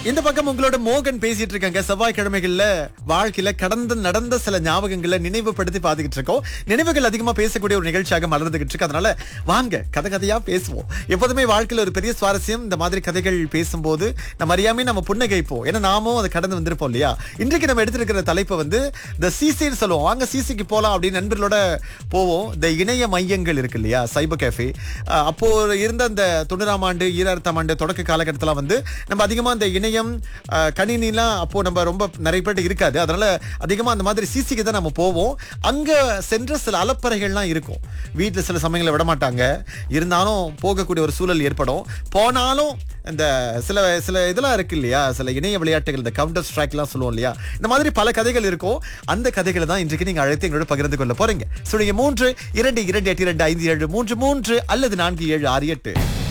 இந்த பக்கம் உங்களோட மோகன் பேசிட்டு இருக்காங்க செவ்வாய்க்கிழமைகள்ல வாழ்க்கையில கடந்த நடந்த சில ஞாபகங்களை நினைவுபடுத்தி பாத்துக்கிட்டு இருக்கோம் நினைவுகள் அதிகமா பேசக்கூடிய ஒரு நிகழ்ச்சியாக மலர்ந்துகிட்டு இருக்கு அதனால வாங்க கதை கதையா பேசுவோம் எப்போதுமே வாழ்க்கையில ஒரு பெரிய சுவாரஸ்யம் இந்த மாதிரி கதைகள் பேசும்போது நம்ம அறியாமே நம்ம புன்னகைப்போம் ஏன்னா நாமும் அதை கடந்து வந்திருப்போம் இல்லையா இன்றைக்கு நம்ம எடுத்திருக்கிற தலைப்பு வந்து இந்த சிசின்னு சொல்லுவோம் வாங்க சிசிக்கு போலாம் அப்படின்னு நண்பர்களோட போவோம் இந்த இணைய மையங்கள் இருக்கு இல்லையா சைபர் கேஃபே அப்போ இருந்த அந்த தொண்ணூறாம் ஆண்டு ஈராயிரத்தாம் ஆண்டு தொடக்க காலகட்டத்தில் வந்து நம்ம அதிகமா இந்த இணையம் அஹ், கணினிலாம் அப்போ நம்ம ரொம்ப நிறைய பேர்ட்ட இருக்காது அதனால அதிகமா அந்த மாதிரி சிசிக்கு தான் நம்ம போவோம் அங்க சென்ற சில அலப்பறைகள்லாம் இருக்கும் வீட்டுல சில சமயங்களை விட மாட்டாங்க இருந்தாலும் போகக்கூடிய ஒரு சூழல் ஏற்படும் போனாலும் இந்த சில சில இதெல்லாம் இருக்கு இல்லையா சில இணைய விளையாட்டுகள் இந்த கவுண்டர் ஸ்ட்ரைக்லாம் சொல்லுவோம் இல்லையா இந்த மாதிரி பல கதைகள் இருக்கும் அந்த கதைகளை தான் இன்றைக்கு நீங்க அழைத்து எங்களோட பகிர்ந்து கொள்ள போறீங்க சொல்லுங்க மூன்று இரண்டு இரண்டு எட்டு இரண்டு ஐந்து ஏழு மூன்று மூன்று அல்லது நான்கு ஏழு ஆறு எட்டு